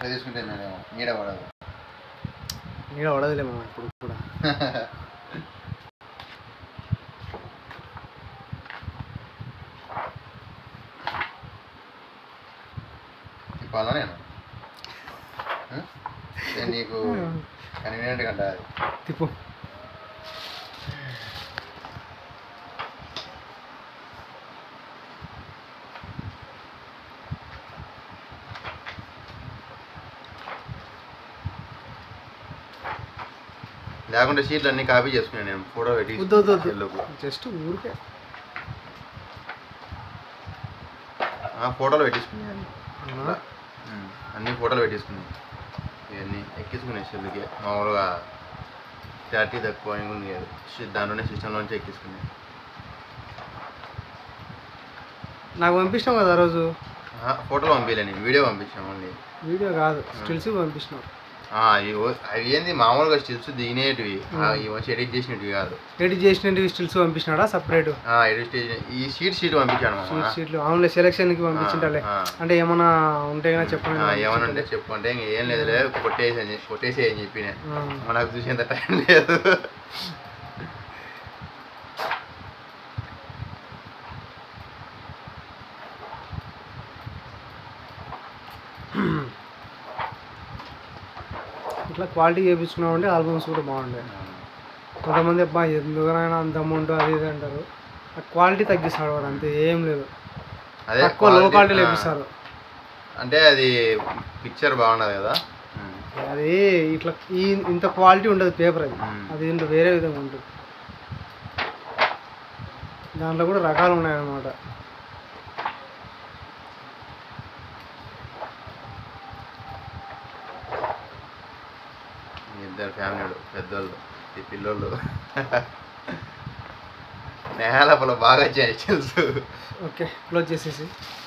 ఇట్లా తీసుకుంటే నేను నీడ పడదు నీడ పడదులే మామ ఇప్పుడు కూడా చెప్పాలా నేను ఆ? నేను నీకు కన్వీనియంట్ కంట అది తిప్పు లేకుంటే షీట్లు అన్ని కాపీ చేసుకున్నాను నేను ఫోటో పెట్టి వద్దు వద్దు వద్దు సెల్లుకు. జస్ట్ ఊరికే ఆ, ఫోటోలు పెట్టించుకున్నాను అవునా? ఉమ్, అన్ని ఫోటోలు పెట్టించుకున్నాను ఇవన్నీ ఎక్కించుకున్నాయి సెల్లుకి మామూలుగా క్లారిటీ తక్కువ అని ఉంది కదా షీ- దాంట్లోనే సిస్టంలోంచి ఎక్కించుకున్నాయి నాకు పంపించినావు కదా ఆ రోజు ఆ, ఫోటోలు పంపించలేని వీడియో పంపించాము ఓన్లీ వీడియో కాదు స్టిల్స్ పంపించినావు ఆ, ఇవి- అవి ఏంది మామూలుగా స్టిల్స్ దిగినేటివి ఆ, ఇవి వచ్చి ఎడిట్ చేసినవి కాదు ఎడిట్ చేసినవి స్టిల్స్ పంపించినాడా సపరేట్ ఆ, ఎడిట్ చేసిన ఈ షీట్ షీట్ పంపించాను మామ. షీట్ షీట్లు అవునులే సెలక్షన్కి పంపించింటాలే ఆ, అంటే ఏమన్నా ఉంటే కన్నా చెప్పండి ఆ, ఏమని అంటే చెప్పు అంటే ఇంక ఏం లేదులే కొట్టేసి అని చెప్పి- కొట్టేసి అని చెప్పిన ఆ, మనకు చూసేంత టైం లేదు ఇట్లా క్వాలిటీ చేయించుకున్నాం అంటే ఆల్బమ్స్ కూడా బాగుంటాయి కొంతమంది అబ్బా ఎందుకనైనా అంత అమౌంట్ అది ఇది అంటారు ఆ క్వాలిటీ తగ్గిస్తాడు వాడు అంతే ఏం లేదు అదే తక్కువ లో quality- క్వాలిటీ ఆ, లేపిస్తారు అంటే అది పిక్చర్ బాగుండదు కదా ఉమ్. అది ఇట్లా ఈ ఇంత క్వాలిటీ ఉండదు పేపర్ అది మ్మ్. అది ఇంత వేరే విధంగా ఉంటుంది దాంట్లో కూడా రకాలు ఉన్నాయన్నమాట ఇద్దరు ఫ్యామిలీలు పెద్దోళ్ళు ఈ పిల్లోళ్ళు నేలపల బాగా వచ్చాయి తెలుసు ఓకే క్లోజ్ చేసేసి